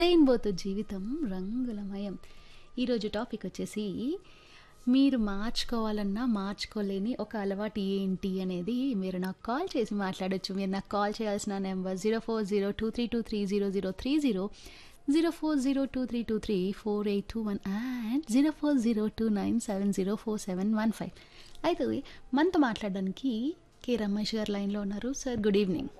రెయిన్బోతో జీవితం రంగులమయం ఈరోజు టాపిక్ వచ్చేసి మీరు మార్చుకోవాలన్నా మార్చుకోలేని ఒక అలవాటు ఏంటి అనేది మీరు నాకు కాల్ చేసి మాట్లాడొచ్చు మీరు నాకు కాల్ చేయాల్సిన number zero four zero two three two three zero zero three zero zero four zero two three two three four eight two one and zero four zero two nine seven zero four seven one five అయితే మనతో మాట్లాడడానికి K Ramesh garu లైన్లో ఉన్నారు sir good evening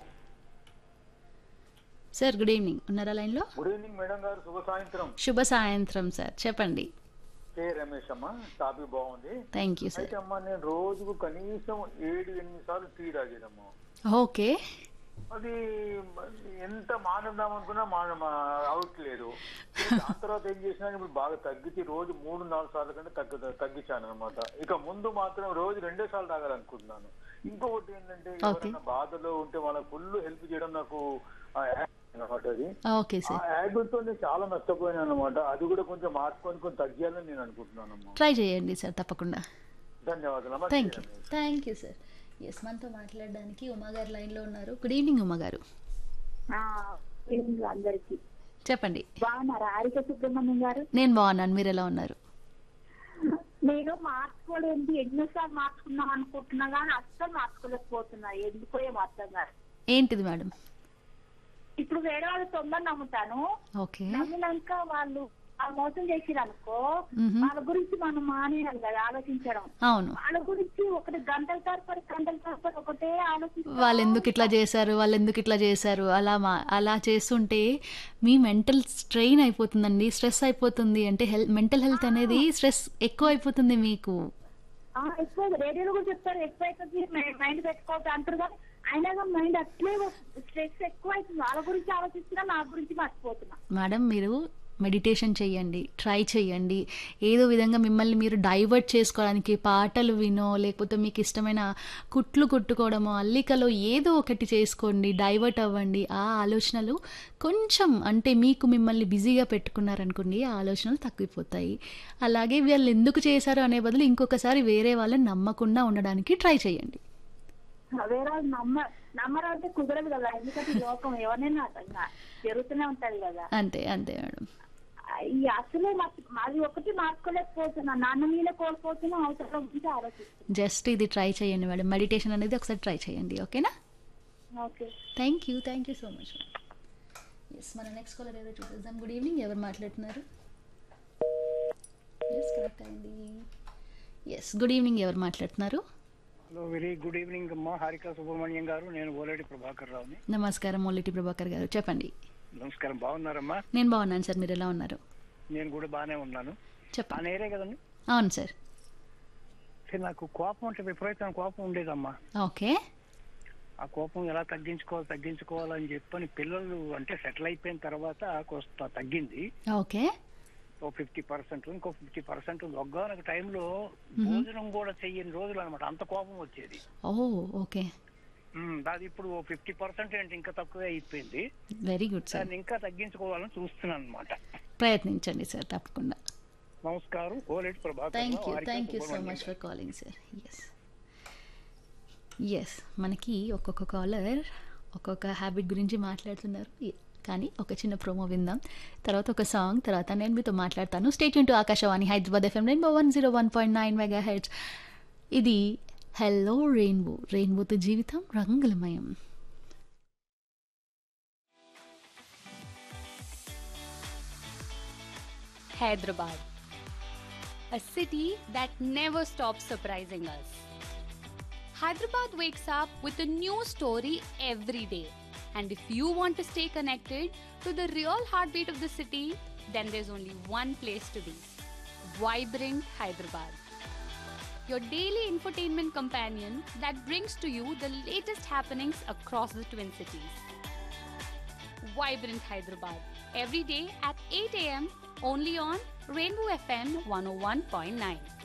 sir good evening ఉన్నారా లైన్లో good evening madam గారు శుభ సాయంత్రం శుభ సాయంత్రం సార్ చెప్పండి కే రమేష్ అమ్మ టాపిక్ బాగుంది థ్యాంక్ యూ సార్ అయితే అమ్మ నేను రోజుకు కనీసం ఏడు ఎనిమిది సార్లు టీ తాగేదమ్మా ఓకే అది ఎంత మానేద్దాం అనుకున్నా మాన అవట్లేదు ఆ తర్వాత ఏం చేసినా ఇప్పుడు బాగా తగ్గించి రోజు మూడు నాలుగు సార్లు కంటే తగ్గు తగ్గించాను అనమాట ఇక ముందు మాత్రం రోజు రెండే సార్లు తాగాలనుకుంటున్నాను ఇంకొకటి ఏంటంటే ఎవరైనా బాధలో ఉంటే వాళ్ళకి ఫుల్ హెల్ప్ చేయడం నాకు అనమాట అది ఓకే ఆ సార్ హ్యాబిట్ తో నేను చాలా నష్టపోయాను అనమాట అది కూడా కొంచెం మార్చుకొని కొంచెం తగ్గాలని నేను అనుకుంటున్నానమ్మా ట్రై చేయండి సార్ తప్పకుండా ధన్యవాదాలు అమ్మా. Thank you thank you sir yes మనతో మాట్లాడడానికి ఉమా గారు లైన్లో ఉన్నారు గుడ్ ఈవినింగ్ ఉమా గారు ఆ, ఈవినింగ్ అందరికి చెప్పండి బాగున్నారా హారిక సుబ్రహ్మణ్యం గారు నేను బాగున్నాను మీరు ఎలా ఉన్నారు నేను మార్చుకోలేదు ఎన్నోసార్లు మార్చుకుందాం అనుకుంటున్నా కానీ అస్సలు మార్చుకోలేకపోతున్నా ఎందుకో ఏమో అర్థం కాదు ఏంటిది మేడం ఇప్పుడు వేరే వాళ్ళు తొందర నమ్ముతాను ఓకే నమ్మినాక వాళ్ళు ఆ మోసం చేసిరు అనుకో మ్హూ. వాళ్ళ గురించి మనం మానేయాలి కదా ఆలోచించడం అవును వాళ్ళ గురించి ఒకటి గంటల తరపడి గంటల తరపడి ఒకటే ఆలోచించడం వాళ్ళు ఎందుకు ఇట్లా చేశారు వాళ్ళు ఎందుకు ఇట్లా చేశారు అలా మా అలా చేస్తుంటే మీ మెంటల్ స్ట్రెయిన్ అయిపోతుందండి స్ట్రెస్ అయిపోతుంది అంటే హెల్త్ మెంటల్ హెల్త్ అనేది స్ట్రెస్ ఎక్కువ అయిపోతుంది మీకు ఆ, ఎక్కువ రేడియోలో కూడా చెప్తారు ఎక్కువ అవుతుంది మైండ్ పెట్టుకోవద్దు అంటారు కానీ అయినా కానీ మైండ్ అట్లే స్ట్రెస్ ఎక్కువ అవుతుంది వాళ్ళ గురించి ఆలోచిస్తున్నా నా గురించి మర్చిపోతున్నా మేడం మీరు మెడిటేషన్ చేయండి ట్రై చేయండి ఏదో విధంగా మిమ్మల్ని మీరు డైవర్ట్ చేసుకోవడానికి పాటలు వినో లేకపోతే మీకు ఇష్టమైన కుట్లు కుట్టుకోవడమో అల్లికలో ఏదో ఒకటి చేసుకోండి డైవర్ట్ అవ్వండి ఆ ఆలోచనలు కొంచెం అంటే మీకు మిమ్మల్ని బిజీగా పెట్టుకున్నారనుకోండి ఆ ఆలోచనలు తగ్గిపోతాయి అలాగే వీళ్ళు ఎందుకు చేశారు అనే బదులు ఇంకొకసారి వేరే వాళ్ళని నమ్మకుండా ఉండడానికి ట్రై చేయండి వేరే వాళ్ళు నమ్మ నమ్మరు అంటే కుదరదు కదా ఎందుకంటే ఈ లోకం ఎవరైనా ఇంకా జరుగుతూనే ఉంటది కదా అంతే అంతే మేడం ఈ అసలే మార్చు- అది ఒకటి మార్చుకోలేకపోతున్నా నాన్న మీద కోల్పోతున్నా అవసరం గురించి ఆలోచిస్తున్నా జస్ట్ ఇది ట్రై చేయండి మేడం మెడిటేషన్ అనేది ఒకసారి ట్రై చేయండి ఓకేనా okay thank you thank you so much yes మన నెక్స్ట్ కాలర్ ఏదో చూసేద్దాం గుడ్ ఈవినింగ్ ఎవరు మాట్లాడుతున్నారు ఎస్ కరెక్ట్ అయింది ఎస్ గుడ్ ఈవినింగ్ ఎవరు మాట్లాడుతున్నారు హలో వెరీ గుడ్ ఈవినింగ్ అమ్మా హారిక సుబ్రహ్మణ్యం గారు నేను ఓలేటి ప్రభాకర్ రావుని నమస్కారం మొల్లిటి ప్రభాకర్ గారు చెప్పండి నమస్కారం బాగున్నారమ్మా నేను బాగున్నాను సార్ మీరు ఎలా ఉన్నారు నేను కూడా బాగానే ఉన్నాను ఆ చెప్పండి నేరే కదండి అవును సార్ సరే, నాకు కోపం అంటే విపరీతమైన కోపం ఉండేదమ్మా ఓకే ఆ కోపం ఎలా తగ్గించుకోవాలి తగ్గించుకోవాలని చెప్పని పిల్లలు అంటే సెటిల్ అయిపోయిన తర్వాత కొంత తగ్గింది ఓకే ఓ ఫిఫ్టీ పర్సెంట్ ఇంకో ఫిఫ్టీ పర్సెంట్ ఒక్కనొక టైంలో భోజనం కూడా చెయ్యని రోజులు అనమాట అంత కోపం వచ్చేది ఓ ఓకే ఉమ్, అది ఇప్పుడు ఓ ఫిఫ్టీ పర్సెంట్ ఏంటి ఇంకా తక్కువే అయిపోయింది వెరీ గుడ్ సార్ దాన్ని ఇంకా తగ్గించుకోవాలని చూస్తున్నాను అనమాట ప్రయత్నించండి సార్ తప్పకుండా నమస్కారం Oleti Prabhakar thank Rao, you Harika thank you so Subrahmanyam much for calling sir yes yes మనకి ఒక్కొక్క కాలర్ ఒక్కొక్క హ్యాబిట్ గురించి మాట్లాడుతున్నారు ఏ- కానీ ఒక చిన్న ప్రోమో విందాం తర్వాత ఒక సాంగ్ తర్వాత నేను మీతో మాట్లాడతాను stay tuned to Akashvani Hyderabad FM rainbow one zero one point nine megahertz ఇది హెల్లో రెయిన్బో రెయిన్బోతో జీవితం రంగులమయం Hyderabad, a city that never stops surprising us. Hyderabad wakes up with a new story every day. And if you want to stay connected to the real heartbeat of the city, then there's only one place to be Vibrant Hyderabad. Your daily infotainment companion that brings to you the latest happenings across the Twin Cities. Vibrant Hyderabad every day at 8 a.m. only on Rainbow FM 101.9.